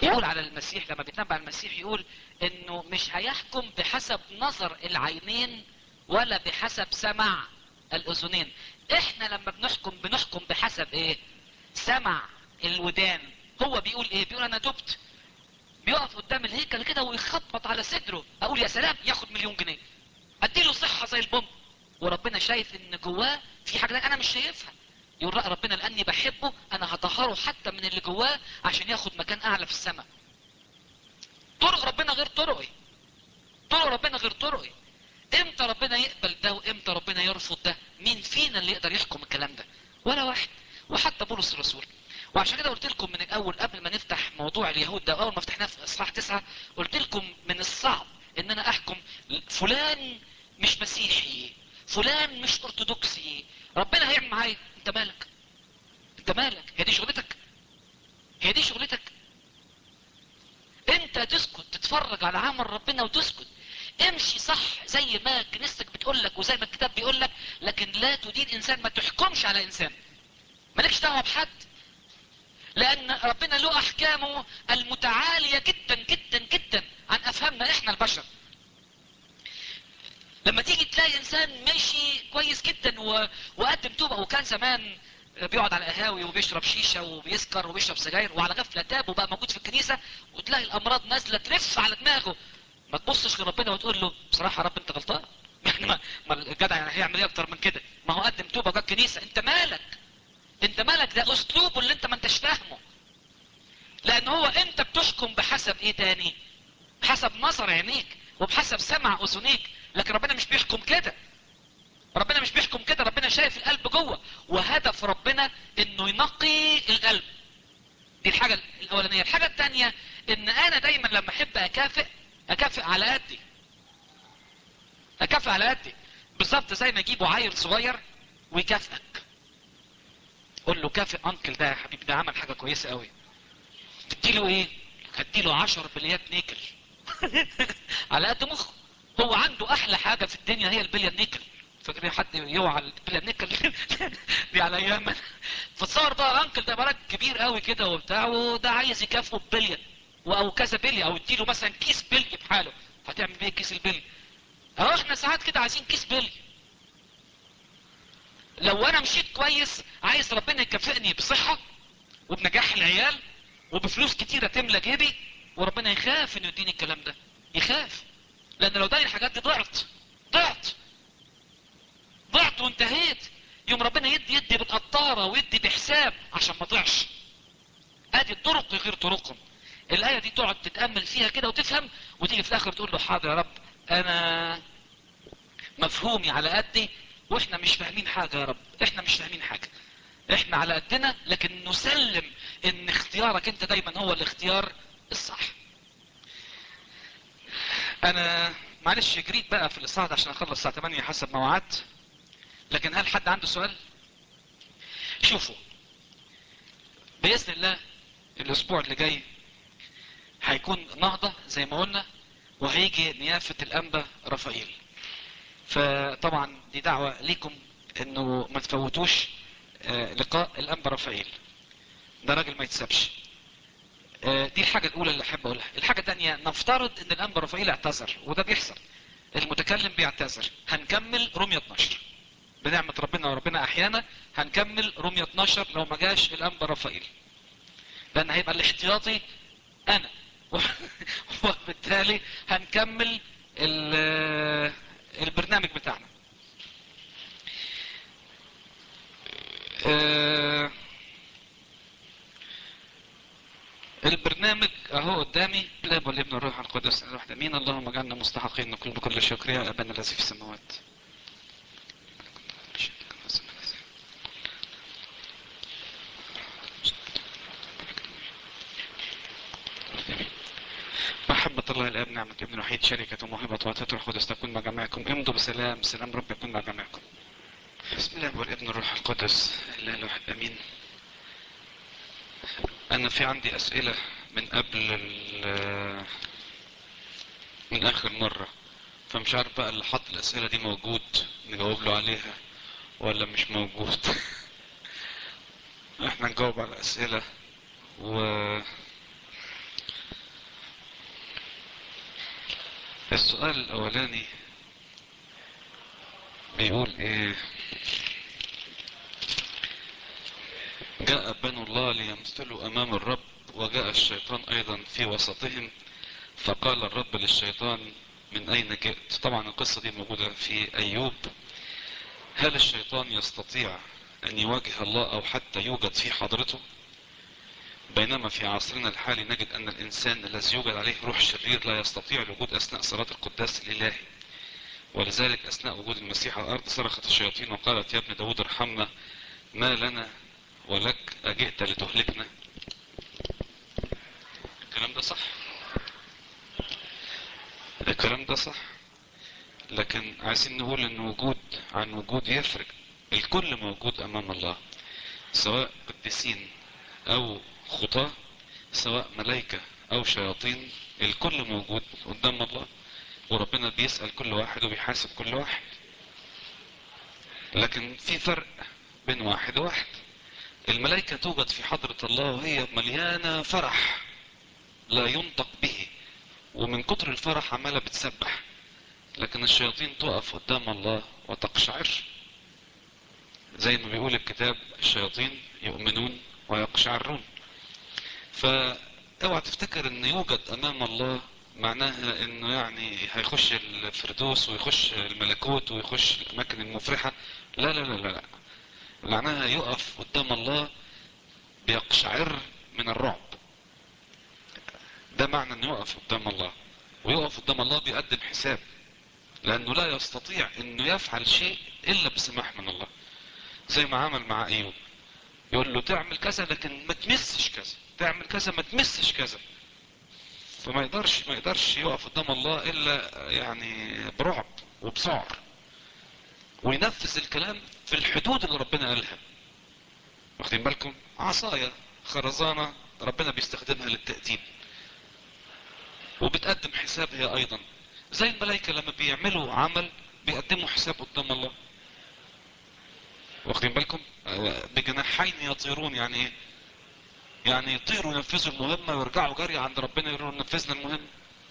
يقول على المسيح لما بيتنبأ المسيح يقول انه مش هيحكم بحسب نظر العينين ولا بحسب سمع الاذنين احنا لما بنحكم بنحكم بحسب ايه سمع الودان هو بيقول ايه بيقول انا دبت بيقف قدام الهيكل كده ويخبط على صدره اقول يا سلام ياخد مليون جنيه اديله صحة زي البوم وربنا شايف ان جواه في حاجة انا مش شايفها يقول لا ربنا لاني بحبه انا هطهره حتى من اللي جواه عشان ياخد مكان اعلى في السماء طرق ربنا غير طرقي طرق ربنا غير طرقي امتى ربنا يقبل ده وامتى ربنا يرفض ده مين فينا اللي يقدر يحكم الكلام ده ولا واحد وحتى بولس الرسول وعشان كده قلت لكم من الاول قبل ما نفتح موضوع اليهود ده اول ما فتحناه في اصحاح تسعة قلت لكم من الصعب ان انا احكم فلان مش مسيحي فلان مش ارثوذكسي ربنا هيعمل معايا انت مالك انت مالك هي دي شغلتك هي دي شغلتك انت تسكت تتفرج على عمل ربنا وتسكت امشي صح زي ما كنيستك بتقول لك وزي ما الكتاب بيقول لك لكن لا تدين انسان ما تحكمش على انسان مالكش دعوه بحد لان ربنا له احكامه المتعاليه جدا جدا جدا عن افهامنا احنا البشر لما تيجي تلاقي انسان ماشي كويس جدا و... وقدم توبه وكان زمان بيقعد على قهاوي وبيشرب شيشه وبيسكر وبيشرب سجاير وعلى غفله تاب وبقى موجود في الكنيسه وتلاقي الامراض نازله تلف على دماغه ما تبصش لربنا وتقول له بصراحه يا رب انت غلطان يعني ما, ما الجدع يعني هيعمل ايه اكتر من كده ما هو قدم توبه وجا الكنيسه انت مالك انت مالك ده اسلوبه اللي انت ما انتش فاهمه لان هو انت بتحكم بحسب ايه تاني بحسب نظر عينيك وبحسب سمع اذنيك لكن ربنا مش بيحكم كده ربنا مش بيحكم كده ربنا شايف القلب جوه وهدف ربنا انه ينقي القلب دي الحاجة الاولانية الحاجة التانية ان انا دايما لما احب اكافئ اكافئ على قدي اكافئ على قدي بالظبط زي ما يجيبوا عيل صغير ويكافئك قول له كافئ انكل ده يا حبيبي ده عمل حاجة كويسة قوي تديله ايه هديله عشر بليات نيكل على قد مخه هو عنده احلى حاجة في الدنيا هي البلية النيكل فاكرين حد يوعى البلية النيكل دي على ايام فتصور بقى الانكل ده بلد كبير قوي كده وبتاع وده عايز يكافئه ببلية او كذا بلية او يديله مثلا كيس بلي بحاله هتعمل بيه كيس البلي اهو احنا ساعات كده عايزين كيس بلي لو انا مشيت كويس عايز ربنا يكافئني بصحة وبنجاح العيال وبفلوس كتيرة تملى جيبي وربنا يخاف انه يديني الكلام ده يخاف لان لو داني الحاجات دي ضعت ضعت ضعت وانتهيت يوم ربنا يدي يدي بالقطارة ويدي بحساب عشان ما ضيعش ادي الطرق غير طرقهم الاية دي تقعد تتأمل فيها كده وتفهم وتيجي في الاخر تقول له حاضر يا رب انا مفهومي على قدي واحنا مش فاهمين حاجة يا رب احنا مش فاهمين حاجة احنا على قدنا لكن نسلم ان اختيارك انت دايما هو الاختيار الصح انا معلش جريت بقى في الاصعاد عشان اخلص الساعة 8 حسب ما وعدت لكن هل حد عنده سؤال شوفوا باذن الله الاسبوع اللي جاي هيكون نهضة زي ما قلنا وهيجي نيافة الانبا رفائيل فطبعا دي دعوة ليكم انه ما تفوتوش آه لقاء الانبا رفائيل ده راجل ما يتسابش آه دي الحاجة الاولى اللي احب اقولها الحاجة الثانية نفترض ان الانبا رفائيل اعتذر وده بيحصل المتكلم بيعتذر هنكمل رمية 12 بنعمة ربنا وربنا احيانا هنكمل رمية 12 لو ما جاش الانبا رفائيل لان هيبقى الاحتياطي انا وبالتالي هنكمل البرنامج بتاعنا أه البرنامج اهو قدامي الاب والابن والروح القدس الواحد امين اللهم اجعلنا مستحقين نقول بكل شكر يا ابانا الذي في السماوات محبة الله الاب نعمة ابن الوحيد شركة وموهبة وعطية الروح القدس تكون مع جميعكم امضوا بسلام سلام رب يكون مع جميعكم بسم الله والابن الروح القدس الاله الواحد امين انا في عندي اسئلة من قبل من اخر مرة فمش عارف بقى اللي حط الاسئلة دي موجود نجاوب له عليها ولا مش موجود احنا نجاوب على الاسئلة و السؤال الاولاني بيقول ايه جاء بنو الله ليمثلوا امام الرب وجاء الشيطان ايضا في وسطهم فقال الرب للشيطان من اين جئت طبعا القصة دي موجودة في ايوب هل الشيطان يستطيع ان يواجه الله او حتى يوجد في حضرته بينما في عصرنا الحالي نجد ان الانسان الذي يوجد عليه روح شرير لا يستطيع الوجود اثناء صلاة القداس الالهي ولذلك اثناء وجود المسيح على الارض صرخت الشياطين وقالت يا ابن داود ارحمنا ما لنا ولك اجئت لتهلكنا الكلام ده صح الكلام ده صح لكن عايزين نقول ان وجود عن وجود يفرق الكل موجود امام الله سواء قديسين او خطاة سواء ملائكة او شياطين الكل موجود قدام الله وربنا بيسأل كل واحد وبيحاسب كل واحد لكن في فرق بين واحد وواحد الملائكة توجد في حضرة الله وهي مليانة فرح لا ينطق به ومن كتر الفرح عمالة بتسبح لكن الشياطين تقف قدام الله وتقشعر زي ما بيقول الكتاب الشياطين يؤمنون ويقشعرون فاوعى تفتكر ان يوجد امام الله معناها انه يعني هيخش الفردوس ويخش الملكوت ويخش الاماكن المفرحة لا لا لا لا, لا. معناها يقف قدام الله بيقشعر من الرعب ده معنى انه يقف قدام الله ويقف قدام الله بيقدم حساب لانه لا يستطيع انه يفعل شيء الا بسماح من الله زي ما عمل مع ايوب يقول له تعمل كذا لكن ما تمسش كذا تعمل كذا ما تمسش كذا فما يقدرش ما يقدرش يقف قدام الله الا يعني برعب وبسعر وينفذ الكلام في الحدود اللي ربنا قالها واخدين بالكم عصاية خرزانة ربنا بيستخدمها للتأديب وبتقدم حساب هي ايضا زي الملائكة لما بيعملوا عمل بيقدموا حساب قدام الله واخدين بالكم بجناحين يطيرون يعني ايه يعني يطيروا ينفذوا المهمة ويرجعوا جري عند ربنا يقولوا نفذنا المهمة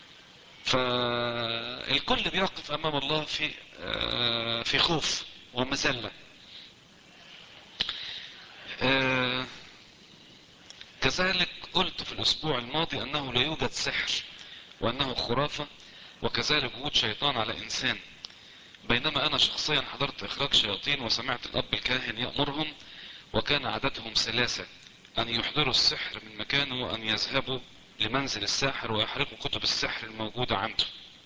فالكل بيقف امام الله في في خوف ومذلة كذلك قلت في الاسبوع الماضي انه لا يوجد سحر وانه خرافة وكذلك وجود شيطان على انسان بينما انا شخصيا حضرت اخراج شياطين وسمعت الاب الكاهن يأمرهم وكان عددهم ثلاثة ان يحضروا السحر من مكانه وان يذهبوا لمنزل الساحر ويحرقوا كتب السحر الموجودة عنده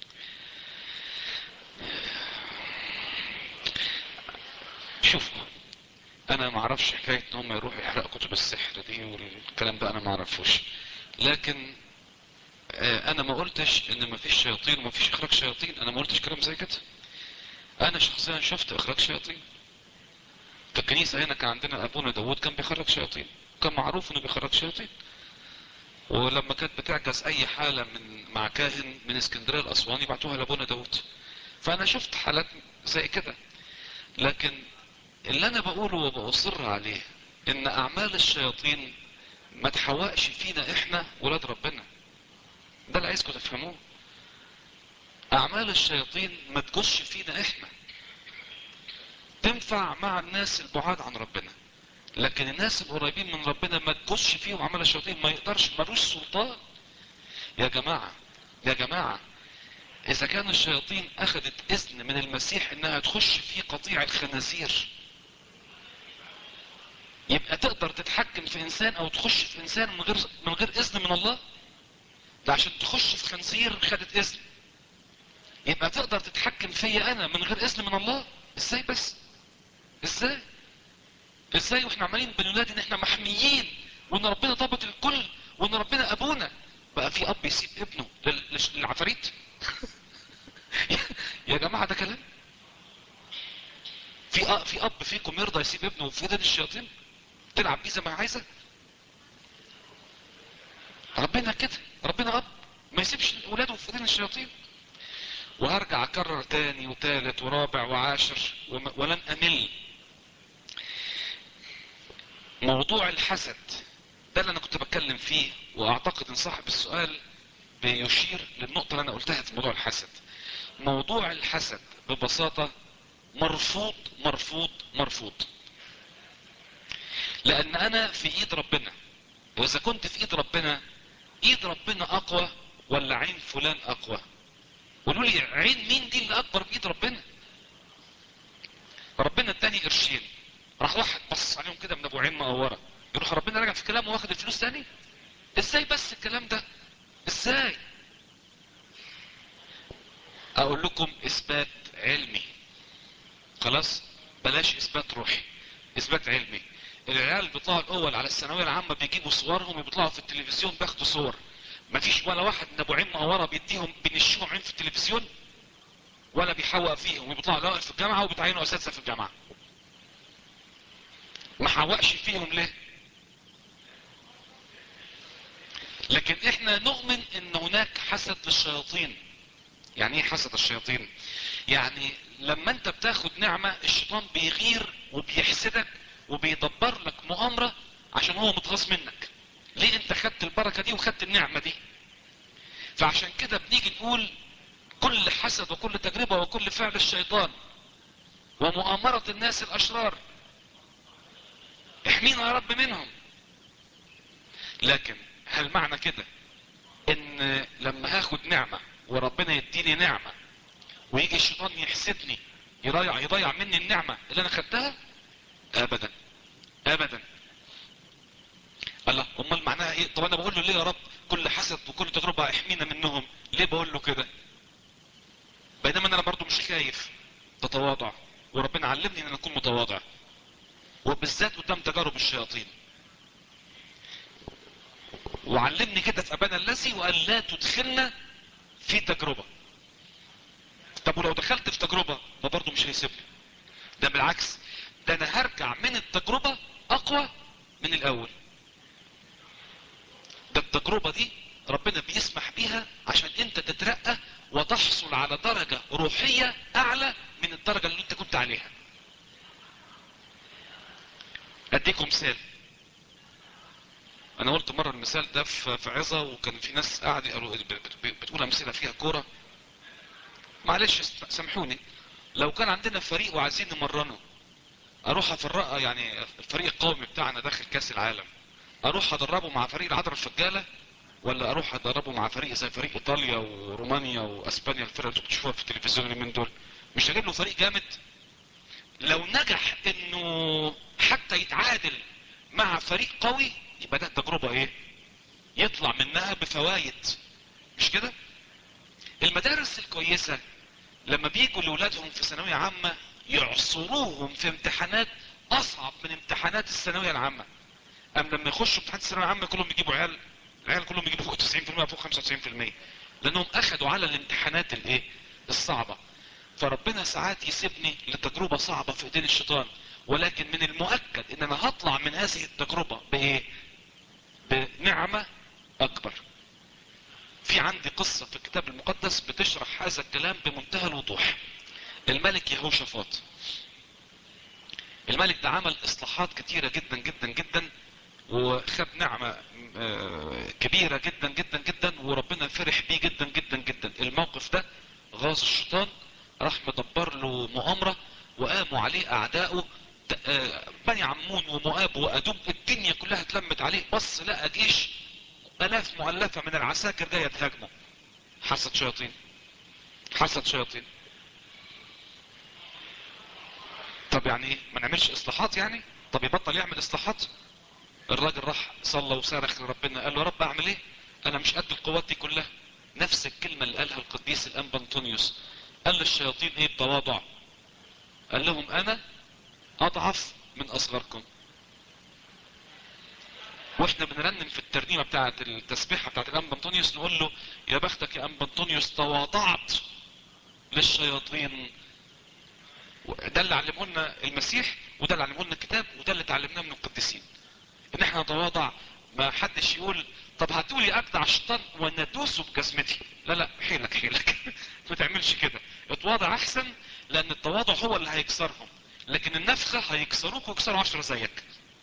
شوفوا انا ما اعرفش حكاية ان هم يروحوا يحرقوا كتب السحر دي والكلام ده انا ما اعرفوش لكن انا ما قلتش ان ما فيش شياطين وما فيش اخراج شياطين انا ما قلتش كلام زي كده انا شخصيا شفت اخراج شياطين في الكنيسة هنا كان عندنا ابونا داود كان بيخرج شياطين كان معروف انه بيخرج شياطين ولما كانت بتعكس اي حالة من مع كاهن من اسكندرية الاسوان يبعتوها لابونا داود فانا شفت حالات زي كده لكن اللي انا بقوله وبأصر عليه ان اعمال الشياطين ما تحوقش فينا احنا ولاد ربنا ده اللي عايزكم تفهموه اعمال الشياطين ما تجوش فينا احنا تنفع مع الناس البعاد عن ربنا لكن الناس القريبين من ربنا ما تجوش فيهم اعمال الشياطين ما يقدرش ملوش سلطان يا جماعة يا جماعة اذا كان الشياطين اخذت اذن من المسيح انها تخش في قطيع الخنازير يبقى تقدر تتحكم في انسان او تخش في انسان من غير من غير اذن من الله ده عشان تخش في خنزير خدت اذن يبقى تقدر تتحكم فيا انا من غير اذن من الله ازاي بس ازاي ازاي واحنا عمالين بننادي ان احنا محميين وان ربنا ضبط الكل وان ربنا ابونا بقى في اب يسيب ابنه للعفاريت يا جماعة ده كلام في أ... في اب فيكم يرضى يسيب ابنه في ايدين الشياطين تلعب بيه زي ما عايزه ربنا كده ربنا اب ما يسيبش اولاده في ايدين الشياطين وهرجع اكرر تاني وتالت ورابع وعاشر وم... ولن امل موضوع الحسد ده اللي انا كنت بتكلم فيه واعتقد ان صاحب السؤال بيشير للنقطة اللي انا قلتها في موضوع الحسد موضوع الحسد ببساطة مرفوض مرفوض مرفوض لان انا في ايد ربنا واذا كنت في ايد ربنا ايد ربنا اقوى ولا عين فلان اقوى قولوا لي عين مين دي اللي اكبر بايد ربنا ربنا اداني قرشين راح واحد بص عليهم كده من ابو عين مقوره يروح ربنا راجع في كلامه واخد الفلوس تاني ازاي بس الكلام ده ازاي اقول لكم اثبات علمي خلاص بلاش اثبات روحي اثبات علمي العيال بيطلعوا الاول على الثانويه العامه بيجيبوا صورهم وبيطلعوا في التلفزيون بياخدوا صور مفيش ولا واحد من ابو عين مقوره بيديهم بينشوهم عين في التلفزيون ولا بيحوق فيهم وبيطلعوا الاول في الجامعه وبيتعينوا اساتذه في الجامعه ما حوقش فيهم ليه لكن احنا نؤمن ان هناك حسد للشياطين يعني ايه حسد الشياطين يعني لما انت بتاخد نعمة الشيطان بيغير وبيحسدك وبيدبر لك مؤامرة عشان هو متغاظ منك ليه انت خدت البركة دي وخدت النعمة دي فعشان كده بنيجي نقول كل حسد وكل تجربة وكل فعل الشيطان ومؤامرة الناس الاشرار احمينا يا رب منهم لكن هل معنى كده ان لما هاخد نعمة وربنا يديني نعمة ويجي الشيطان يحسدني يضيع يضيع مني النعمة اللي انا خدتها ابدا ابدا الله امال معناها ايه طب انا بقول له ليه يا رب كل حسد وكل تجربة احمينا منهم ليه بقول له كده بينما انا برضو مش خايف تتواضع وربنا علمني ان انا اكون متواضع وبالذات قدام تجارب الشياطين وعلمني كده في ابانا الذي وقال لا تدخلنا في تجربة طب ولو دخلت في تجربة ده برضه مش هيسيبني ده بالعكس ده انا هرجع من التجربة اقوى من الاول ده التجربة دي ربنا بيسمح بيها عشان انت تترقى وتحصل على درجة روحية اعلى من الدرجة اللي انت كنت عليها اديكم مثال انا قلت مرة المثال ده في عظة وكان في ناس قاعد قالوا بتقول امثلة فيها كورة معلش سامحوني لو كان عندنا فريق وعايزين نمرنه اروح افرقه يعني الفريق القومي بتاعنا داخل كاس العالم اروح ادربه مع فريق العذراء الفجالة ولا اروح ادربه مع فريق زي فريق ايطاليا ورومانيا واسبانيا الفرق اللي بتشوفوها في التلفزيون اليومين دول مش هجيب له فريق جامد لو نجح انه حتى يتعادل مع فريق قوي يبقى ده تجربة ايه يطلع منها بفوايد مش كده المدارس الكويسة لما بيجوا لولادهم في ثانوية عامة يعصروهم في امتحانات اصعب من امتحانات الثانوية العامة ام لما يخشوا امتحانات الثانوية العامة كلهم يجيبوا عيال العيال كلهم يجيبوا فوق 90% فوق 95% لانهم اخدوا على الامتحانات الايه الصعبة فربنا ساعات يسيبني لتجربة صعبة في ايدين الشيطان ولكن من المؤكد ان انا هطلع من هذه التجربة بايه بنعمة اكبر في عندي قصة في الكتاب المقدس بتشرح هذا الكلام بمنتهى الوضوح الملك يهوشافاط الملك ده عمل اصلاحات كتيرة جدا جدا جدا وخد نعمة كبيرة جدا جدا جدا وربنا فرح بيه جدا جدا جدا الموقف ده غاظ الشيطان راح مدبر له مؤامرة وقاموا عليه اعدائه بني عمون ومؤاب وادوم الدنيا كلها اتلمت عليه بص لقى جيش الاف مؤلفة من العساكر جاية تهاجمه حسد شياطين حسد شياطين طب يعني ايه ما نعملش اصلاحات يعني طب يبطل يعمل اصلاحات الراجل راح صلى وصرخ لربنا قال له يا رب اعمل ايه انا مش قد القوات دي كلها نفس الكلمة اللي قالها القديس الانبا انطونيوس قال للشياطين ايه بتواضع قال لهم انا اضعف من اصغركم واحنا بنرنم في الترنيمة بتاعة التسبيحة بتاعة الانبا انطونيوس نقول له يا بختك يا انبا انطونيوس تواضعت للشياطين ده اللي علمه لنا المسيح وده اللي علمه لنا الكتاب وده اللي اتعلمناه من القديسين ان احنا نتواضع ما حدش يقول طب هاتولي اجدع الشيطان وندوسه بجزمتي لا لا حيلك حيلك ما تعملش كده اتواضع احسن لان التواضع هو اللي هيكسرهم لكن النفخة هيكسروك ويكسروا عشرة زيك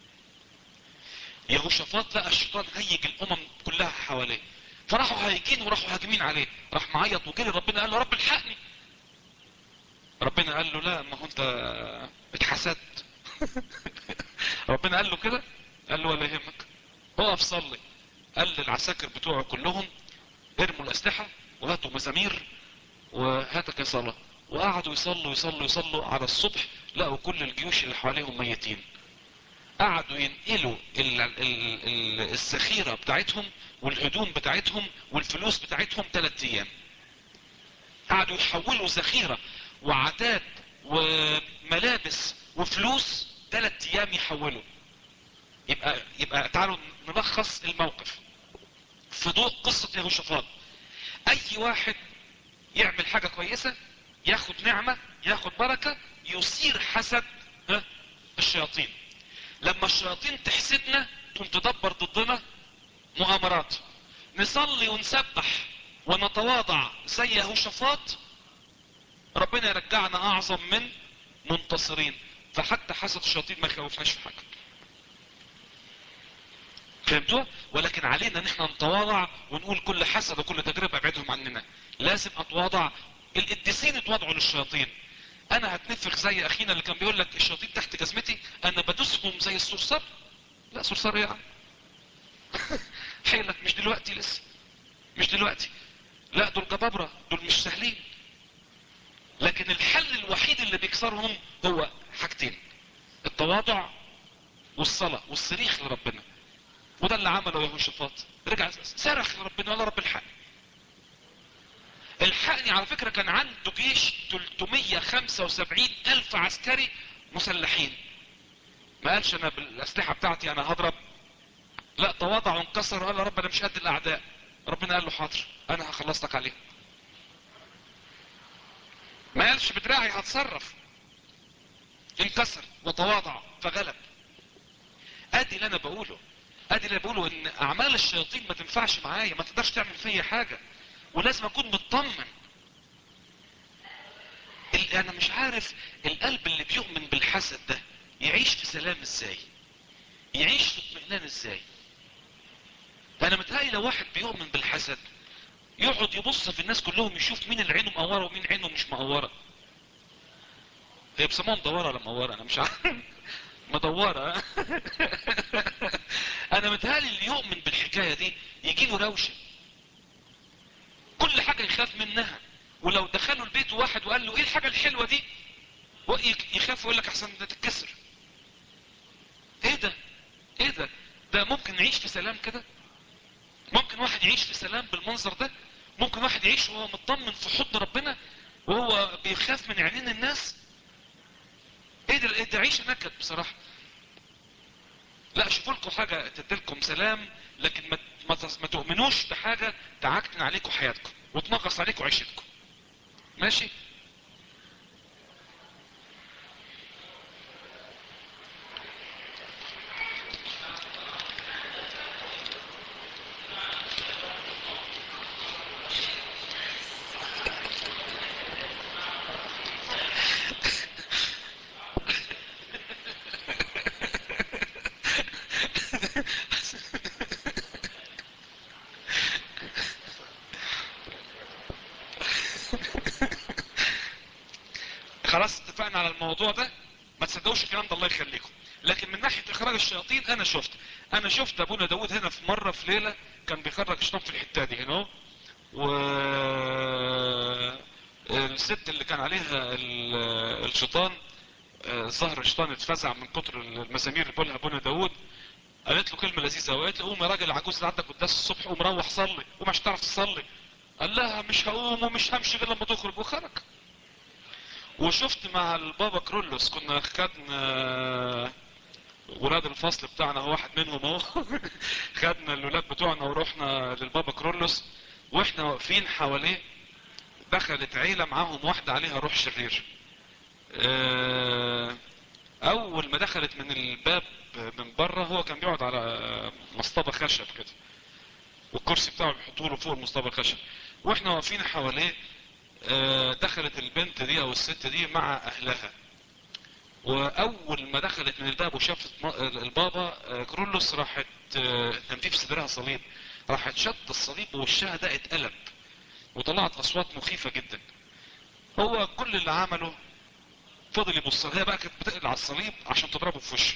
يهوشافاط لقى الشيطان هيج الامم كلها حواليه فراحوا هايجين وراحوا هاجمين عليه راح معيط وجري ربنا قال له رب الحقني ربنا قال له لا ما هو انت اتحسدت ربنا قال له كده قال له ولا يهمك اقف صلي قال للعساكر بتوعه كلهم ارموا الاسلحة وهاتوا مزامير وهاتك يا صلاة وقعدوا يصلوا يصلوا يصلوا على الصبح لقوا كل الجيوش اللي حواليهم ميتين قعدوا ينقلوا ال- ال- ال- الذخيرة بتاعتهم والهدوم بتاعتهم والفلوس بتاعتهم ثلاث ايام قعدوا يحولوا ذخيرة وعتاد وملابس وفلوس ثلاث ايام يحولوا يبقى يبقى تعالوا نلخص الموقف في ضوء قصة يهوشافاط اي واحد يعمل حاجة كويسة ياخد نعمة ياخد بركة يثير حسد ها، الشياطين لما الشياطين تحسدنا تقوم تدبر ضدنا مؤامرات نصلي ونسبح ونتواضع زي يهوشافاط ربنا يرجعنا اعظم من منتصرين فحتى حسد الشياطين ما يخوفناش في حاجه فهمتوا ولكن علينا ان احنا نتواضع ونقول كل حسد وكل تجربه ابعدهم عننا لازم اتواضع القديسين اتواضعوا للشياطين انا هتنفخ زي اخينا اللي كان بيقول لك الشياطين تحت جزمتي انا بدوسهم زي الصرصار لا صرصار ايه يا عم حيلك مش دلوقتي لسه مش دلوقتي لا دول جبابرة دول مش سهلين لكن الحل الوحيد اللي بيكسرهم هو حاجتين التواضع والصلاة والصريخ لربنا وده اللي عمله يهوشافاط رجع صرخ لربنا ولا رب الحق الحقني على فكرة كان عنده جيش 375 الف عسكري مسلحين ما قالش انا بالاسلحة بتاعتي انا هضرب لا تواضع وانكسر وقال يا رب انا مش قد الاعداء ربنا قال له حاضر انا هخلص لك عليهم ما قالش بدراعي هتصرف انكسر وتواضع فغلب ادي اللي انا بقوله ادي اللي بقوله ان اعمال الشياطين ما تنفعش معايا ما تقدرش تعمل فيا حاجة ولازم اكون مطمن ال- انا مش عارف القلب اللي بيؤمن بالحسد ده يعيش في سلام ازاي يعيش في اطمئنان ازاي انا متهيألي لو واحد بيؤمن بالحسد يقعد يبص في الناس كلهم يشوف مين اللي عينه مقوره ومين عينه مش مقوره هي بيسموها مدوره ولا مقوره انا مش عارف مدوره انا متهيألي اللي يؤمن بالحكايه دي يجي له روشه كل حاجه يخاف منها ولو دخلوا البيت واحد وقال له ايه الحاجه الحلوه دي ويك- يخاف ويقول لك احسن ده تتكسر ايه ده ايه ده ده ممكن نعيش في سلام كده ممكن واحد يعيش في سلام بالمنظر ده ممكن واحد يعيش وهو مطمن في حضن ربنا وهو بيخاف من عينين الناس ايه ده ايه ده عيشة نكد بصراحة لا شوفوا لكم حاجة تديلكم سلام لكن ما ما, تص- ما تؤمنوش بحاجة تعكتن عليكم حياتكم وتنغص عليكم عيشتكم ماشي خلاص اتفقنا على الموضوع ده ما تصدقوش الكلام ده الله يخليكم لكن من ناحية اخراج الشياطين انا شفت انا شفت ابونا داود هنا في مرة في ليلة كان بيخرج الشيطان في الحتة دي هنا اهو. و الست اللي كان عليها ال- الشيطان آه، ظهر الشيطان اتفزع من كتر المزامير اللي بيقولها ابونا داود قالت له كلمة لذيذة وقالت له قوم يا راجل عجوز اللي عندك قداس الصبح قوم روح صلي قوم عشان تعرف تصلي قال لها مش هقوم ومش همشي غير لما تخرج وخرج وشفت مع البابا كرولوس كنا خدنا ولاد الفصل بتاعنا هو واحد منهم اهو خدنا الولاد بتوعنا ورحنا للبابا كرولوس واحنا واقفين حواليه دخلت عيلة معاهم واحدة عليها روح شرير آه، اول ما دخلت من الباب من بره هو كان بيقعد على مصطبة خشب كده والكرسي بتاعه بيحطوه له فوق المصطبة الخشب واحنا واقفين حواليه آه، دخلت البنت دي او الست دي مع اهلها واول ما دخلت من الباب وشافت م- البابا آه، كرولوس راحت آه، كان في في صدرها صليب راحت شد الصليب ووشها ده اتقلب وطلعت اصوات مخيفة جدا هو كل اللي عمله فضل يبص هي بقى كانت بتقلع على الصليب عشان تضربه في وشه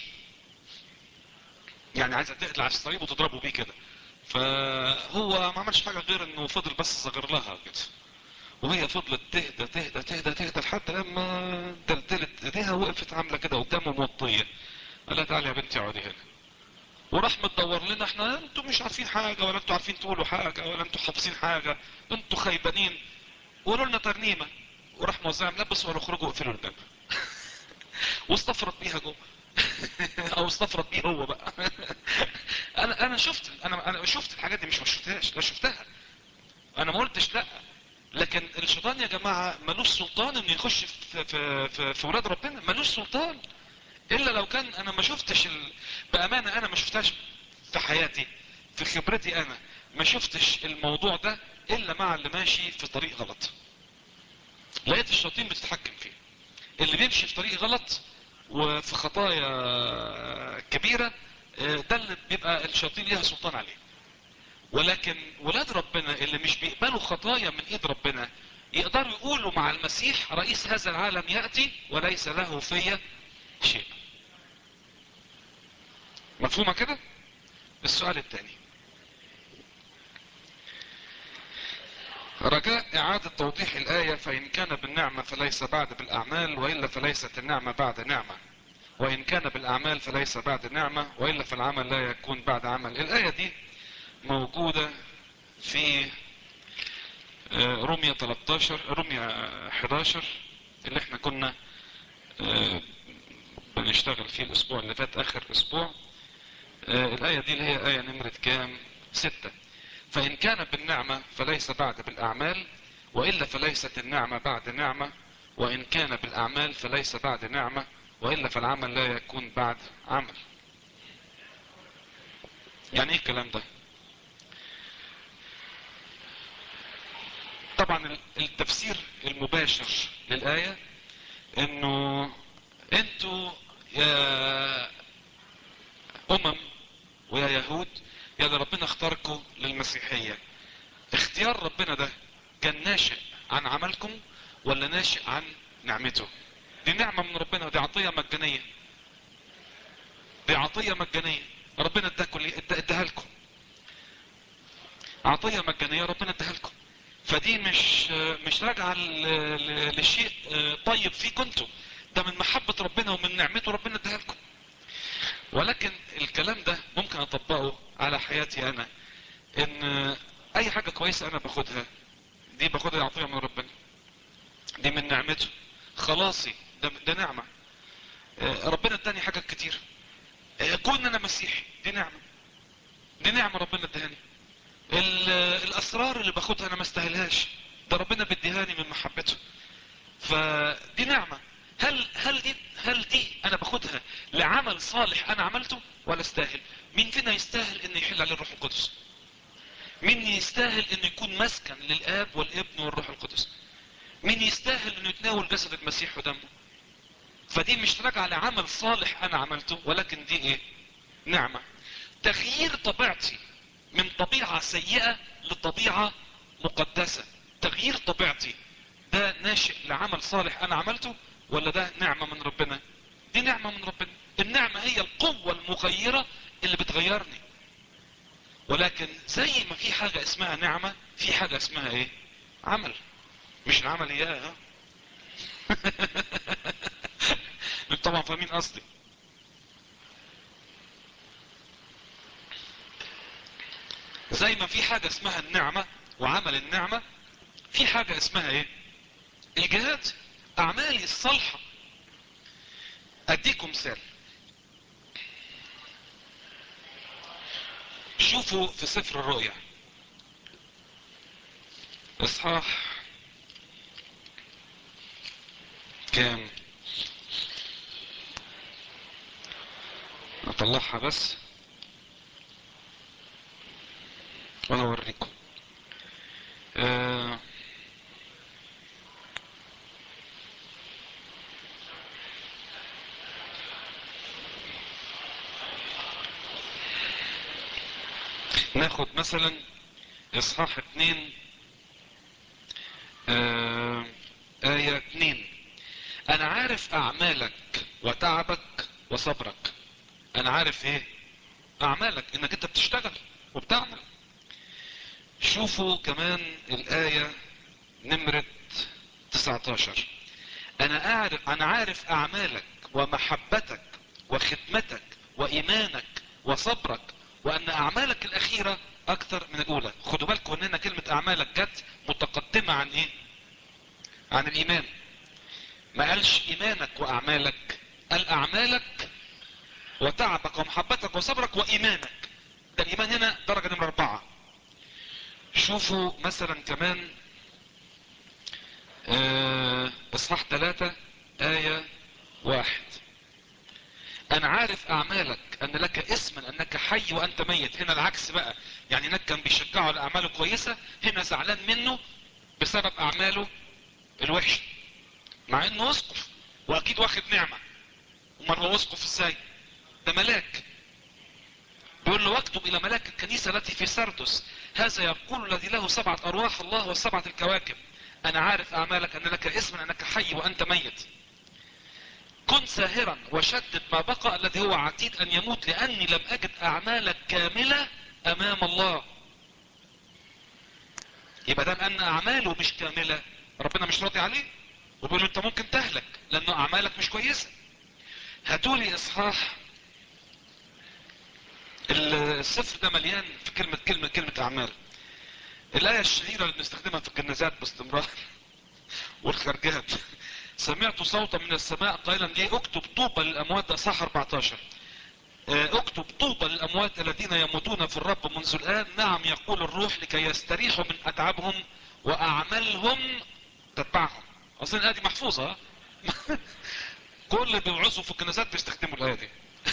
يعني عايزه تقلع على الصليب وتضربه بيه كده فهو ما عملش حاجه غير انه فضل بس صغر لها كده وهي فضلت تهدى تهدى تهدى تهدى لحد لما دلدلت ايديها وقفت عامله كده قدامه موطيه قال لها تعالي يا بنتي اقعدي هنا وراح متدور لنا احنا انتوا مش عارفين حاجه ولا انتوا عارفين تقولوا حاجه ولا انتوا حافظين حاجه انتوا خيبانين قولوا لنا ترنيمه وراح موزع ملبس وقالوا اخرجوا اقفلوا الباب واستفرد بيها جوه او استفرد بيه هو بقى انا انا شفت انا انا شفت الحاجات دي مش ما شفتهاش لا شفتها انا ما قلتش لا لكن الشيطان يا جماعه ملوش سلطان انه يخش في في في, في ولاد ربنا ملوش سلطان الا لو كان انا ما شفتش ال... بامانه انا ما شفتهاش في حياتي في خبرتي انا ما شفتش الموضوع ده الا مع اللي ماشي في طريق غلط لقيت الشياطين بتتحكم فيه اللي بيمشي في طريق غلط وفي خطايا كبيرة ده اللي بيبقى الشياطين ليها سلطان عليه ولكن ولاد ربنا اللي مش بيقبلوا خطايا من ايد ربنا يقدروا يقولوا مع المسيح رئيس هذا العالم يأتي وليس له في شيء مفهومة كده السؤال الثاني رجاء إعادة توضيح الآية فإن كان بالنعمة فليس بعد بالأعمال وإلا فليست النعمة بعد نعمة وإن كان بالأعمال فليس بعد نعمة وإلا فالعمل لا يكون بعد عمل الآية دي موجودة في رمية 13 رمية 11 اللي احنا كنا بنشتغل فيه الأسبوع اللي فات آخر أسبوع الآية دي اللي هي آية نمرة كام ستة فإن كان بالنعمة فليس بعد بالأعمال وإلا فليست النعمة بعد نعمة وإن كان بالأعمال فليس بعد نعمة وإلا فالعمل لا يكون بعد عمل يعني ايه الكلام ده طبعا التفسير المباشر للآية انه انتوا يا امم ويا يهود يا اللي ربنا اختاركم للمسيحية اختيار ربنا ده كان ناشئ عن عملكم ولا ناشئ عن نعمته دي نعمة من ربنا ودي عطية مجانية دي عطية مجانية ربنا اداها لكم عطية مجانية ربنا اداها لكم فدي مش مش راجعة لشيء طيب فيكم انتوا ده من محبة ربنا ومن نعمته ربنا اداها لكم ولكن الكلام ده ممكن اطبقه على حياتي انا ان اي حاجة كويسة انا باخدها دي باخدها عطية من ربنا دي من نعمته خلاصي ده, ده نعمة ربنا اداني حاجات كتير كون انا مسيحي دي نعمة دي نعمة ربنا ادهاني الاسرار اللي باخدها انا ما استاهلهاش ده ربنا بيديهاني من محبته فدي نعمة هل هل دي هل دي انا باخدها لعمل صالح انا عملته ولا استاهل مين فينا يستاهل ان يحل عليه الروح القدس مين يستاهل انه يكون مسكن للاب والابن والروح القدس مين يستاهل انه يتناول جسد المسيح ودمه فدي مش راجعة لعمل صالح انا عملته ولكن دي ايه نعمة تغيير طبيعتي من طبيعة سيئة لطبيعة مقدسة تغيير طبيعتي ده ناشئ لعمل صالح انا عملته ولا ده نعمة من ربنا دي نعمة من ربنا النعمة هي القوة المغيرة اللي بتغيرني ولكن زي ما في حاجة اسمها نعمة في حاجة اسمها ايه عمل مش العمل اياه انتوا طبعا فاهمين قصدي زي ما في حاجة اسمها النعمة وعمل النعمة في حاجة اسمها ايه الجهاد اعمالي الصالحة اديكم مثال شوفوا في سفر الرؤيا اصحاح كام اطلعها بس وانا اوريكم آه ناخد مثلا اصحاح اتنين آه آية اتنين انا عارف اعمالك وتعبك وصبرك انا عارف ايه اعمالك انك انت بتشتغل وبتعمل شوفوا كمان الاية نمرة 19 انا اعرف انا عارف اعمالك ومحبتك وخدمتك وايمانك وصبرك وان اعمالك الاخيرة اكثر من الاولى خدوا بالكم ان هنا كلمة اعمالك جت متقدمة عن ايه عن الايمان ما قالش ايمانك واعمالك قال اعمالك وتعبك ومحبتك وصبرك وايمانك ده الايمان هنا درجة نمرة اربعة شوفوا مثلا كمان آه، اصحاح ثلاثة آية واحد انا عارف اعمالك ان لك اسما انك حي وانت ميت هنا العكس بقى يعني هناك كان بيشجعه على اعماله كويسة هنا زعلان منه بسبب اعماله الوحشة مع انه اسقف واكيد واخد نعمة امال هو اسقف ازاي ده ملاك بيقول له واكتب الى ملاك الكنيسة التي في سردس هذا يقول الذي له سبعة ارواح الله وسبعة الكواكب انا عارف اعمالك ان لك اسما انك حي وانت ميت كن ساهرا وشدد ما بقى الذي هو عتيد ان يموت لاني لم اجد اعمالك كاملة امام الله يبقى دام ان اعماله مش كاملة ربنا مش راضي عليه وبيقول له انت ممكن تهلك لانه اعمالك مش كويسة هاتولي اصحاح السفر ده مليان في كلمة كلمة كلمة اعمال الاية الشهيرة اللي بنستخدمها في الجنازات باستمرار والخرجات سمعت صوتا من السماء قائلا لي اكتب طوبى للاموات ده صح 14 اه، اكتب طوبى للاموات الذين يموتون في الرب منذ الان نعم يقول الروح لكي يستريحوا من اتعابهم واعمالهم تتبعهم اظن الايه دي محفوظه ها؟ كل اللي بيوعظوا في الجنازات بيستخدموا الايه دي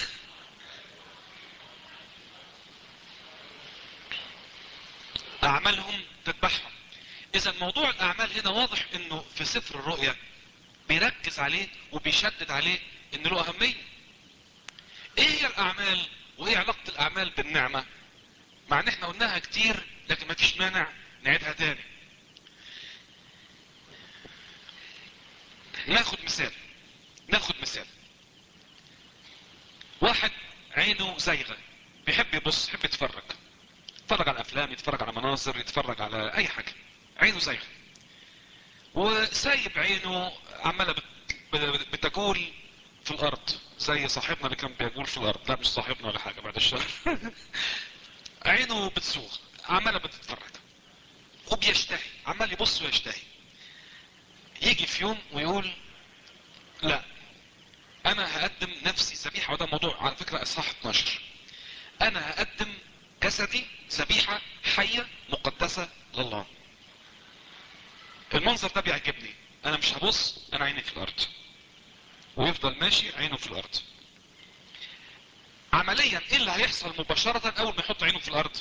اعمالهم تتبعهم اذا موضوع الاعمال هنا واضح انه في سفر الرؤيا بيركز عليه وبيشدد عليه ان له اهمية ايه هي الاعمال وايه علاقة الاعمال بالنعمة مع ان احنا قلناها كتير لكن ما فيش مانع نعيدها تاني ناخد مثال ناخد مثال واحد عينه زيغة بيحب يبص يحب يتفرج يتفرج على افلام يتفرج على مناظر يتفرج على اي حاجة عينه زيغة وسايب عينه عمالة بت- بت- بتجول في الارض زي صاحبنا اللي كان بيجول في الارض لا مش صاحبنا ولا حاجة بعد الشر عينه بتسوق عمالة بتتفرج وبيشتهي عمال يبص ويشتهي يجي في يوم ويقول لا انا هقدم نفسي ذبيحة وده موضوع على فكرة اصحاح 12 انا هقدم جسدي ذبيحة حية مقدسة لله المنظر ده بيعجبني انا مش هبص انا عيني في الارض ويفضل ماشي عينه في الارض عمليا ايه اللي هيحصل مباشرة اول ما يحط عينه في الارض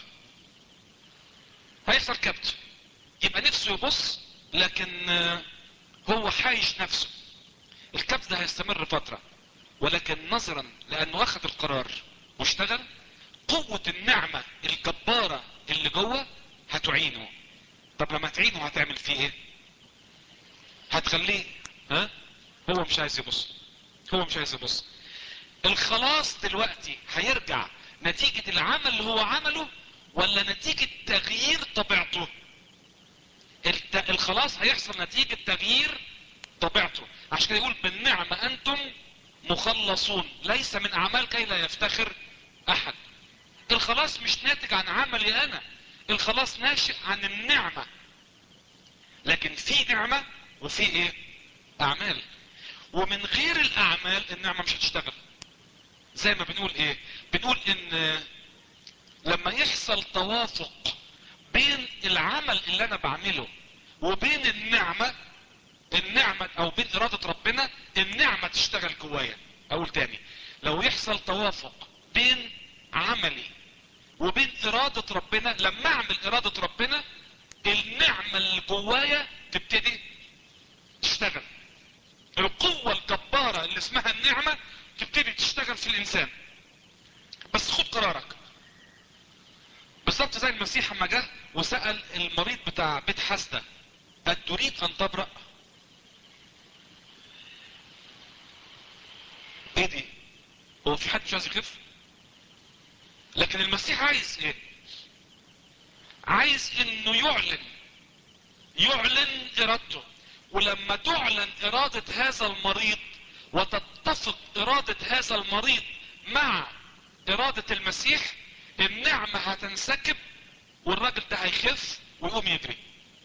هيحصل كبت يبقى نفسه يبص لكن آه، هو حايش نفسه الكبت ده هيستمر فترة ولكن نظرا لانه اخذ القرار واشتغل قوة النعمة الجبارة اللي جوه هتعينه طب لما تعينه هتعمل فيه ايه هتخليه ها هو مش عايز يبص هو مش عايز يبص الخلاص دلوقتي هيرجع نتيجة العمل اللي هو عمله ولا نتيجة تغيير طبيعته الت... الخلاص هيحصل نتيجة تغيير طبيعته عشان كده يقول بالنعمة انتم مخلصون ليس من اعمال كي لا يفتخر احد الخلاص مش ناتج عن عملي انا الخلاص ناشئ عن النعمة لكن في نعمة وفي ايه اعمال ومن غير الاعمال النعمة مش هتشتغل زي ما بنقول ايه بنقول ان لما يحصل توافق بين العمل اللي انا بعمله وبين النعمة النعمة او بين ارادة ربنا النعمة تشتغل جوايا اقول تاني لو يحصل توافق بين عملي وبين ارادة ربنا لما اعمل ارادة ربنا النعمة اللي جوايا تبتدي تشتغل القوة الجبارة اللي اسمها النعمة تبتدي تشتغل في الانسان بس خد قرارك بالظبط زي المسيح لما جه وسأل المريض بتاع بيت حسدة أتريد أن تبرأ؟ ايه دي هو في حد مش عايز يخف لكن المسيح عايز ايه عايز انه يعلن يعلن ارادته ولما تعلن ارادة هذا المريض وتتفق ارادة هذا المريض مع ارادة المسيح النعمة هتنسكب والراجل ده هيخف ويقوم يجري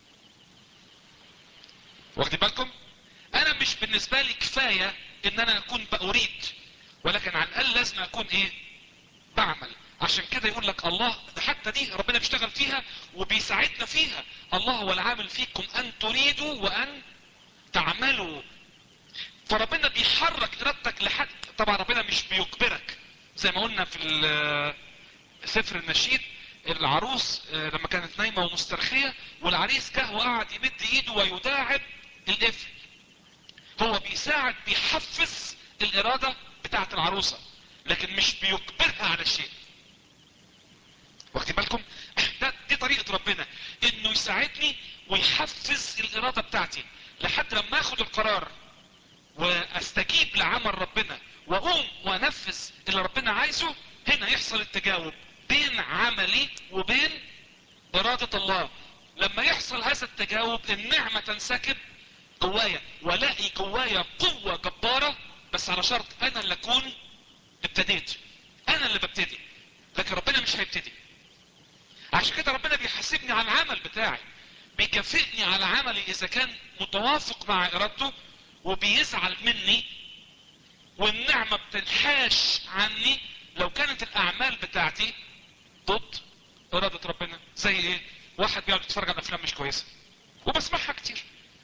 واخدين بالكم انا مش بالنسبة لي كفاية ان انا اكون بأريد ولكن على الاقل لازم اكون ايه بعمل عشان كده يقول لك الله حتى دي ربنا بيشتغل فيها وبيساعدنا فيها الله هو العامل فيكم ان تريدوا وان تعملوا فربنا بيحرك ارادتك لحد طبعا ربنا مش بيجبرك زي ما قلنا في سفر النشيد العروس لما كانت نايمة ومسترخية والعريس جه وقعد يمد ايده ويداعب القفل هو بيساعد بيحفز الارادة بتاعت العروسة لكن مش بيجبرها على شيء واخدين بالكم ده دي طريقة ربنا انه يساعدني ويحفز الارادة بتاعتي لحد لما اخد القرار واستجيب لعمل ربنا واقوم وانفذ اللي ربنا عايزه هنا يحصل التجاوب بين عملي وبين ارادة الله لما يحصل هذا التجاوب النعمة تنسكب جوايا والاقي جوايا قوة جبارة بس على شرط انا اللي اكون ابتديت انا اللي ببتدي لكن ربنا مش هيبتدي عشان كده ربنا بيحاسبني على العمل بتاعي بيكافئني على عملي اذا كان متوافق مع ارادته وبيزعل مني والنعمة بتنحاش عني لو كانت الاعمال بتاعتي ضد ارادة ربنا زي ايه واحد بيقعد يتفرج على افلام مش كويسة وبسمعها كتير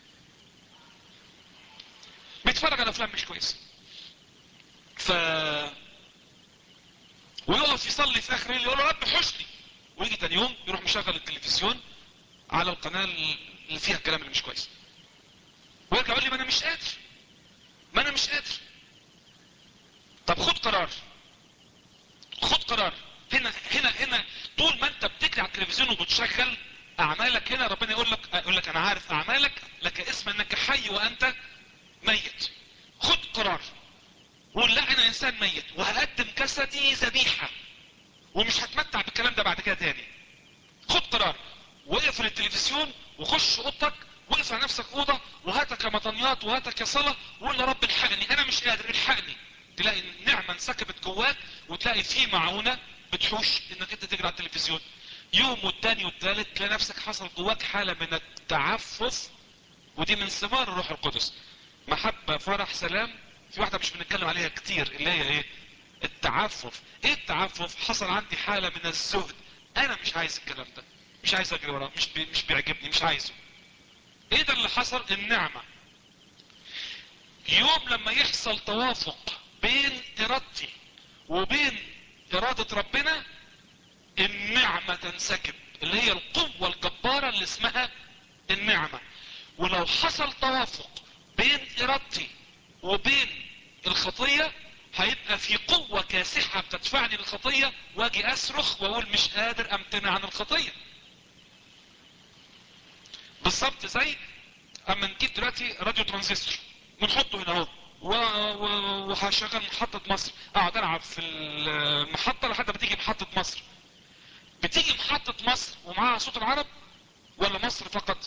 بيتفرج على افلام مش كويسة ف ويقف يصلي في اخر الليل يقول له رب حشني ويجي تاني يوم يروح مشغل التلفزيون على القناة اللي فيها الكلام اللي مش كويس ويرجع يقول لي ما انا مش قادر ما انا مش قادر طب خد قرار خد قرار هنا هنا هنا طول ما انت بتجري على التلفزيون وبتشغل اعمالك هنا ربنا يقول لك يقول لك انا عارف اعمالك لك اسم انك حي وانت ميت خد قرار قول لا انا انسان ميت وهقدم جسدي ذبيحة ومش هتمتع بالكلام ده بعد كده تاني خد قرار واقفل التلفزيون وخش اوضتك واقف على نفسك اوضة وهاتك مطنيات وهاتك يا صلاة وقول يا رب الحقني انا مش قادر الحقني تلاقي النعمة انسكبت جواك وتلاقي في معونة بتحوش انك انت تجري على التلفزيون يوم والتاني والتالت تلاقي نفسك حصل جواك حالة من التعفف ودي من ثمار الروح القدس محبة فرح سلام في واحدة مش بنتكلم عليها كتير اللي هي ايه التعفف ايه التعفف حصل عندي حالة من الزهد انا مش عايز الكلام ده مش عايز اجري وراه مش بي مش بيعجبني مش عايزه ايه ده اللي حصل النعمة يوم لما يحصل توافق بين ارادتي وبين ارادة ربنا النعمة تنسكب اللي هي القوة الجبارة اللي اسمها النعمة ولو حصل توافق بين ارادتي وبين الخطية هيبقى في قوة كاسحة بتدفعني للخطية واجي اصرخ واقول مش قادر امتنع عن الخطية بالظبط زي اما نجيب دلوقتي راديو ترانزستور ونحطه هنا اهو وهشغل محطة مصر اقعد العب في المحطة لحد ما تيجي محطة مصر بتيجي محطة مصر ومعاها صوت العرب ولا مصر فقط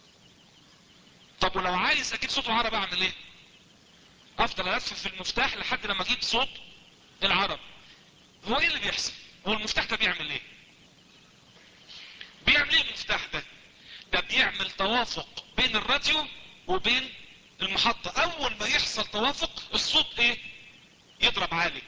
طب ولو عايز اجيب صوت العرب اعمل ايه افضل الف في المفتاح لحد لما اجيب صوت العرب هو ايه اللي بيحصل هو المفتاح ده بيعمل ايه بيعمل ايه المفتاح ده ده بيعمل توافق بين الراديو وبين المحطة اول ما يحصل توافق الصوت ايه يضرب عالي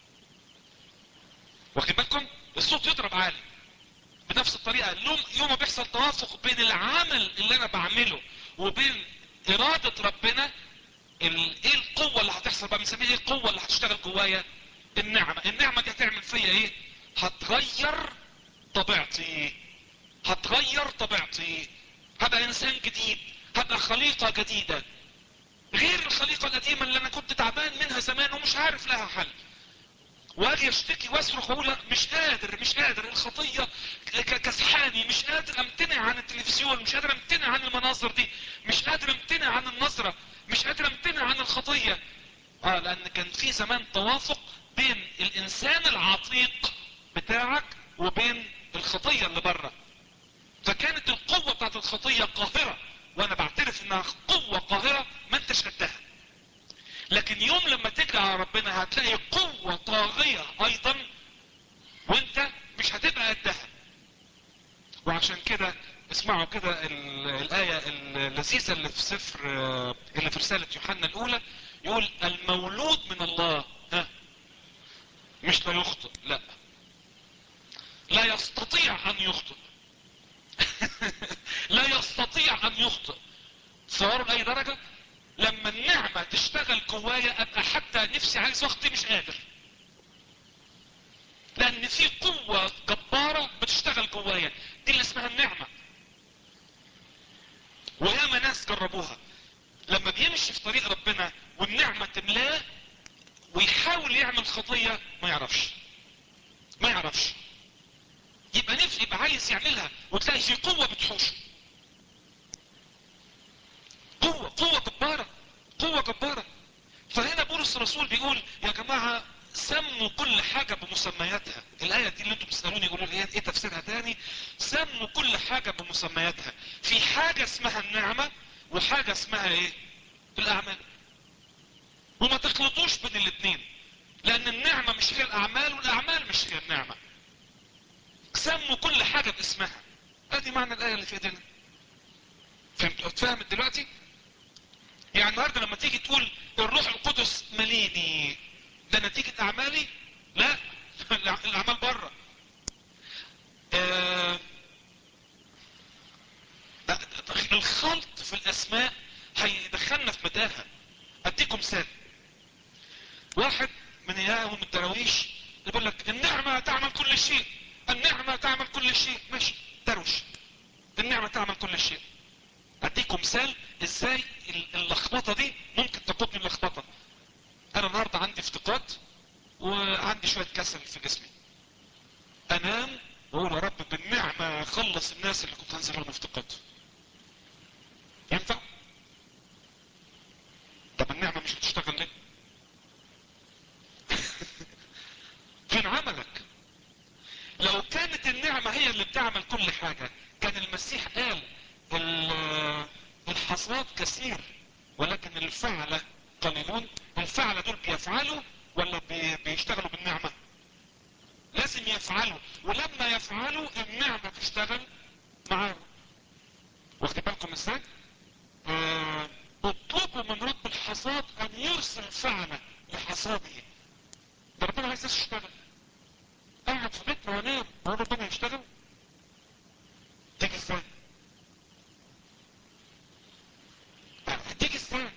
واخد بالكم الصوت يضرب عالي بنفس الطريقة يوم ما بيحصل توافق بين العمل اللي انا بعمله وبين ارادة ربنا ايه القوة اللي هتحصل بقى بنسميها ايه القوة اللي هتشتغل جوايا النعمة النعمة دي هتعمل فيا ايه هتغير طبيعتي هتغير طبيعتي هبقى انسان جديد هبقى خليقة جديدة غير الخليقة القديمة اللي انا كنت تعبان منها زمان ومش عارف لها حل واجي اشتكي واصرخ واقول مش قادر مش قادر الخطية كسحاني مش قادر امتنع عن التلفزيون مش قادر امتنع عن المناظر دي مش قادر امتنع عن النظرة مش قادر امتنع عن الخطية اه لان كان في زمان توافق بين الانسان العتيق بتاعك وبين الخطية اللي بره فكانت القوة بتاعت الخطية قاهرة وانا بعترف انها قوة قاهرة ما انتش قدها لكن يوم لما تجري على ربنا هتلاقي قوة طاغية ايضا وانت مش هتبقى قدها وعشان كده اسمعوا كده الآية اللذيذة اللي في سفر اللي في رسالة يوحنا الأولى يقول المولود من الله ها مش لا يخطئ لا لا يستطيع أن يخطئ لا يستطيع أن يخطئ تصوروا لأي درجة لما النعمة تشتغل جوايا أبقى حتى نفسي عايز أخطي مش قادر لأن في قوة جبارة بتشتغل جوايا دي اللي اسمها النعمة وياما ناس جربوها لما بيمشي في طريق ربنا والنعمة تملاه ويحاول يعمل خطية ما يعرفش ما يعرفش يبقى نفسه يبقى عايز يعملها وتلاقي في قوة بتحوشه قوة قوة جبارة قوة جبارة فهنا بولس الرسول بيقول يا جماعة سموا كل حاجة بمسمياتها الآية دي اللي انتم بتسألوني يقولوا لي ايه تفسيرها تاني سموا كل حاجة بمسمياتها في حاجة اسمها النعمة وحاجة اسمها ايه الاعمال وما تخلطوش بين الاثنين لان النعمة مش هي الاعمال والاعمال مش هي النعمة سموا كل حاجة باسمها ادي معنى الاية اللي في ايدينا فهمت اتفهمت دلوقتي يعني النهاردة لما تيجي تقول الروح القدس مليني ده نتيجة اعمالي لا الاعمال بره آه الخلط في الاسماء هيدخلنا في متاهة اديكم مثال واحد من اياهم الدراويش يقول لك النعمة تعمل كل شيء النعمة تعمل كل شيء ماشي دروش النعمة تعمل كل شيء اديكم مثال ازاي اللخبطة دي ممكن تقودني اللخبطة انا النهاردة عندي افتقاد وعندي شوية كسل في جسمي انام واقول يا رب بالنعمة خلص الناس اللي كنت هنزل لهم افتقاد ينفع طب النعمة مش هتشتغل ليه فين عملك لو كانت النعمة هي اللي بتعمل كل حاجة كان المسيح قال الحصاد كثير ولكن الفعلة قليلون الفعلة دول بيفعلوا ولا بيشتغلوا بالنعمة لازم يفعلوا ولما يفعلوا النعمة تشتغل معاهم واخد بالكم ازاي آه اطلبوا من رب الحصاد ان يرسل فعلة لحصاده ده ربنا عايز يشتغل قاعد في بيتنا وانام هو ربنا يشتغل تيجي ازاي تيجي ازاي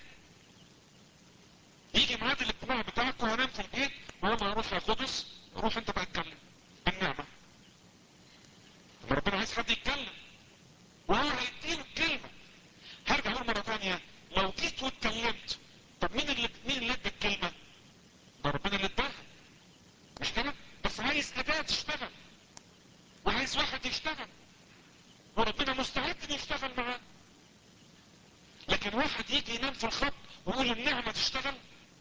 يجي ميعاد الاجتماع بتاعك وهنام في البيت واقول له روح يا قدس روح انت بقى اتكلم بالنعمة ربنا عايز حد يتكلم وهو هيديله الكلمة هرجع اقول مرة تانية لو جيت واتكلمت طب مين اللي مين اللي ادى الكلمة؟ ده ربنا اللي اداها مش كده؟ بس عايز اداة تشتغل وعايز واحد يشتغل وربنا مستعد انه يشتغل معاه لكن واحد يجي ينام في الخط ويقول النعمة تشتغل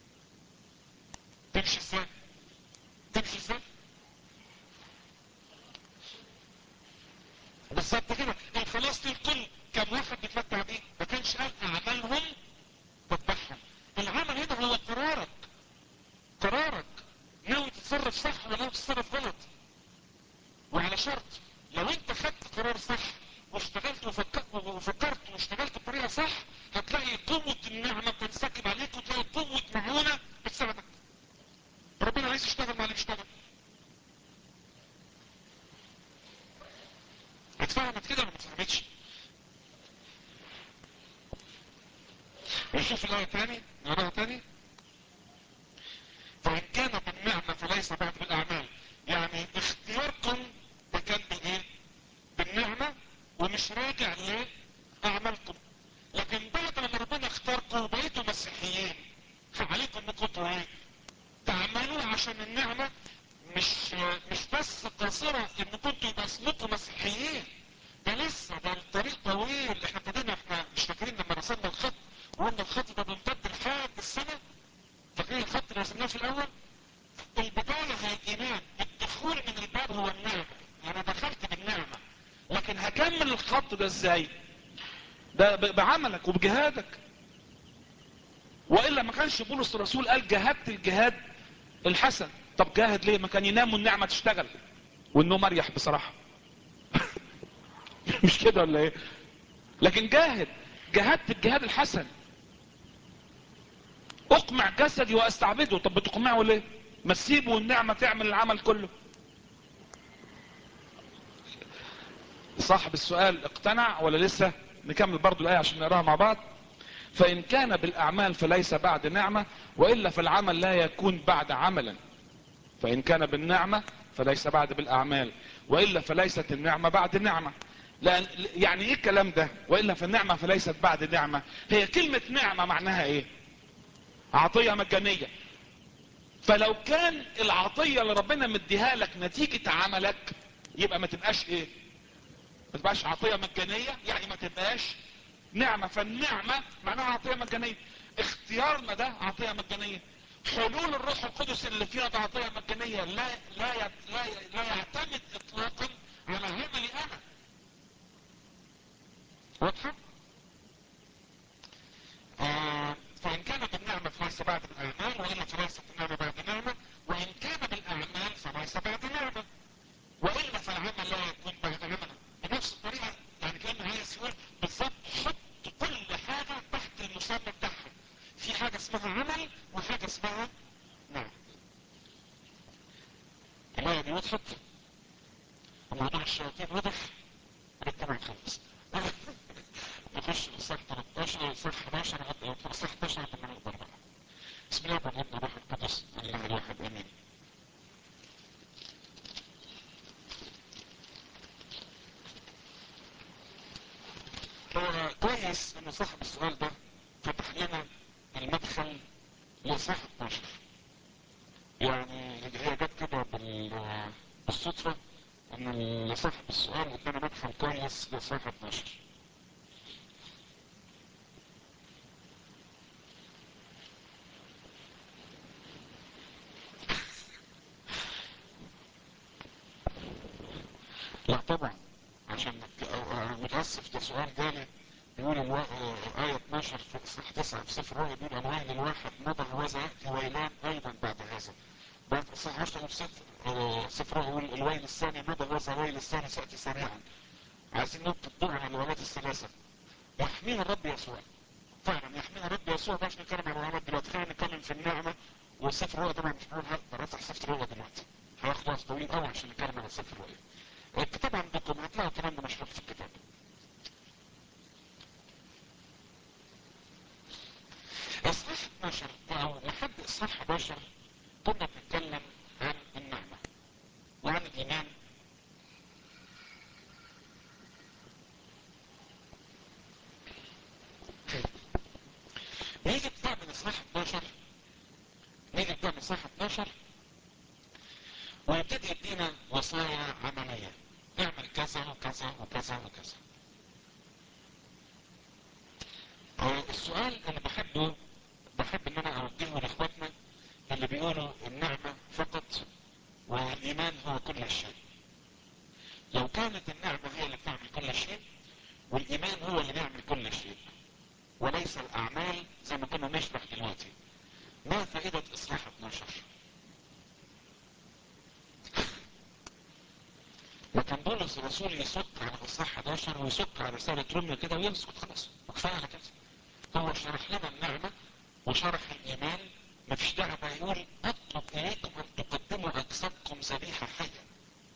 تمشي ازاي؟ تمشي ازاي؟ بالظبط كده الخلاص للكل كان واحد بيتمتع بيه ما كانش قال اعمالهم تتبعهم العمل هنا هو قرارك قرارك ناوي تتصرف صح ولا ناوي تتصرف غلط وعلى شرط لو انت خدت قرار صح واشتغلت وفكرت وفكرت واشتغلت بطريقه صح هتلاقي قوة النعمة بتنسكب عليك وتلاقي قوة معونة بتساعدك ربنا عايز يشتغل مع اللي بيشتغل اتفهمت كده ولا ما اتفهمتش؟ نشوف الآية تاني نقراها تاني فإن كان بالنعمة فليس بعد بالأعمال يعني اختياركم ده كان بإيه؟ بالنعمة ومش راجع لأعمالكم لكن بعد لما ربنا اختاركم وبقيتوا مسيحيين فعليكم انكم ايه؟ تعملوا عشان النعمة مش مش بس قاصرة ان كنتوا يبقى اسمكم مسيحيين ده لسه ده الطريق طويل احنا ابتدينا احنا مش فاكرين لما رسمنا الخط وقلنا الخط ده بيمتد لحد السنة فاكرين اتحط ده ازاي ده ب- بعملك وبجهادك والا ما كانش بولس الرسول قال جاهدت الجهاد الحسن طب جاهد ليه ما كان ينام والنعمه تشتغل والنوم اريح بصراحه مش كده ولا ايه لكن جاهد جاهدت الجهاد الحسن اقمع جسدي واستعبده طب بتقمعه ليه ما تسيبه والنعمه تعمل العمل كله صاحب السؤال اقتنع ولا لسه نكمل برضو الايه عشان نقراها مع بعض فان كان بالاعمال فليس بعد نعمه والا فالعمل لا يكون بعد عملا فان كان بالنعمه فليس بعد بالاعمال والا فليست النعمه بعد نعمه لان يعني ايه الكلام ده والا فالنعمه فليست بعد نعمه هي كلمه نعمه معناها ايه عطيه مجانيه فلو كان العطيه اللي ربنا مديها لك نتيجه عملك يبقى ما تبقاش ايه ما تبقاش عطيه مجانيه يعني ما تبقاش نعمه فالنعمه معناها عطيه مجانيه اختيارنا ده عطيه مجانيه حلول الروح القدس اللي فيها ده عطيه مجانيه لا لا يت- لا ي- لا يعتمد اطلاقا على عملي انا واضحه؟ آه فإن كان بالنعمة فليس بعد الأعمال وإلا فليست النعمة بعد نعمة وإن كان بالأعمال فليس بعد نعمة وإلا فالعمل لا يكون بعد عمل بنفس الطريقة يعني كان عايز يقول بالظبط حط كل حاجة تحت المسمى بتاعها في حاجة اسمها عمل وحاجة اسمها نعم الآية دي وضحت وموضوع الشياطين وضح بالتبع خلص نخش لصح 13 وصح 11 لغاية صح 11 لغاية ما نقدر بقى بسم الله الرحمن الرحيم الروح القدس الله الواحد امين هو كويس ان صاحب السؤال ده فتح لنا المدخل لصح 12 يعني هي جت كده بال- بالصدفة ان صاحب السؤال ادانا مدخل كويس لصح 12 لا طبعا عشان نت- أو- أو متأسف ده سؤال جالي بيقول الو... آه، آية 12 في إصحاح 9 في سفر الرؤيا بيقول الويل الواحد مضى هوذا يأتي ويلان أيضا بعد هذا بعد إصحاح 10 في سفر آه، سفر الرؤيا يقول الويل الثاني مضى هوذا الويل الثاني سيأتي سريعا عايزين نلقي الضوء على الويلات الثلاثة يحمينا الرب يسوع فعلا يحمينا الرب يسوع مش نتكلم عن الويلات دلوقتي خلينا نتكلم في النعمة وسفر الرؤيا طبعا مش هقول هقدر افتح سفر الرؤيا دلوقتي هياخد وقت طويل قوي عشان نتكلم عن سفر الرؤيا الكتاب عندكم هتلاقوا الكلام ده مشروح في الكتاب اصحاح 12 او لحد اصحاح 11 كنا بنتكلم عن النعمة وعن الايمان نيجي بقى من اصحاح 12 نيجي بقى من اصحاح 12 ويبتدي يدينا وصايا عملية اعمل كذا وكذا وكذا وكذا آه، السؤال اللي بحبه بحب ان انا اوجهه لاخواتنا اللي بيقولوا النعمة فقط والايمان هو كل شيء لو كانت النعمة هي اللي بتعمل كل شيء والايمان هو اللي بيعمل كل شيء وليس الاعمال زي ما كنا نشرح دلوقتي ما فائدة اصلاح 12 لكن بولس الرسول يسك على اصحاح 11 ويسك على رسالة روميا كده ويسكت خلاص وكفاية على كده هو شرح لنا النعمة وشرح الايمان مفيش داعي بقى يقول اطلب اليكم ان تقدموا اجسادكم ذبيحة حية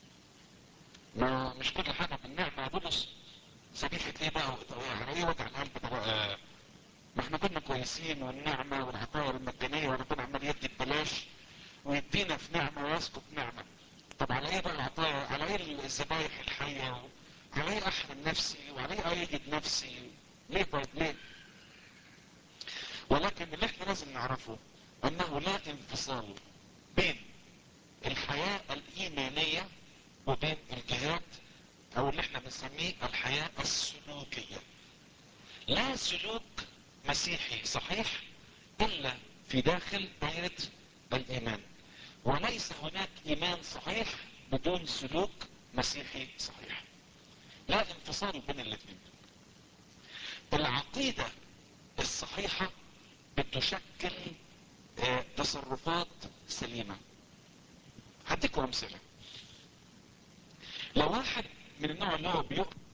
ما مش كل حاجة بالنعمة يا بولس ذبيحة ايه بقى يعني ايه وجع القلب ده بقى ما احنا كنا كويسين والنعمة والعطايا المجانية وربنا عمال يدي ببلاش ويدينا في نعمة ويسكت نعمة طب على ايه بقى العطايا على ايه الذبايح الحية على ايه احرم نفسي وعلى ايه ايجد نفسي ليه طيب ليه ولكن اللي احنا لازم نعرفه انه لا انفصال بين الحياة الايمانية وبين الجهاد او اللي احنا بنسميه الحياة السلوكية لا سلوك مسيحي صحيح الا في داخل دائرة الايمان وليس هناك ايمان صحيح بدون سلوك مسيحي صحيح لا انفصال بين الاثنين العقيدة الصحيحة بتشكل آه، تصرفات سليمة هديكم امثلة لو واحد من النوع اللي هو بيؤ-